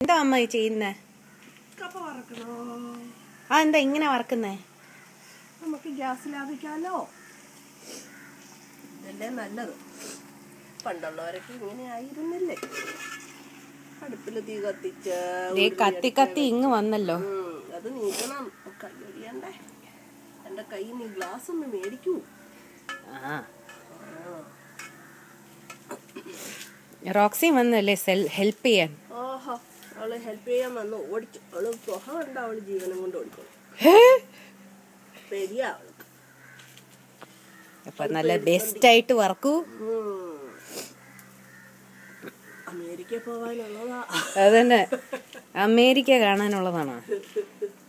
എന്താ അമ്മ ഈ ചെയ്യുന്നേ കപ്പ വറക്കണോ ആ എന്താ ഇങ്ങനെ വറക്കുന്നേ നമുക്ക് ഗ്യാസ് ലാഭിക്കാലോ ഇതല്ലേ നല്ലത് പണ്ടുള്ളവരൊക്കെ ഇങ്ങനെ ആയിരുന്നില്ലേ അടുപ്പിൽ തീ കത്തിച്ച് ദേ കത്തി കത്തി ഇങ്ങ് വന്നല്ലോ ഉം, അത് നീക്കണം കൈ ഒഴിയണ്ടേ എന്റെ കൈ നീ ഗ്ലാസ് ഒന്ന് മേടിക്കൂ ആ റോക്സി വന്നല്ലേ സെൽ ഹെൽപ്പ് ചെയ്യാൻ ഓഹോ അവള് ഹെൽപ്പ് ചെയ്യാൻ വന്ന് ഓടിച്ചു അവള് തുക കണ്ട അവള് ജീവനം കൊണ്ട് ഓടിക്കണം പെരിയ അവൾക്ക് അപ്പൊ നല്ല ബെസ്റ്റ് ആയിട്ട് വറക്കൂ ഉം. അമേരിക്ക പോവാനുള്ളതാ അതന്നെ അമേരിക്ക കാണാനുള്ളതാണോ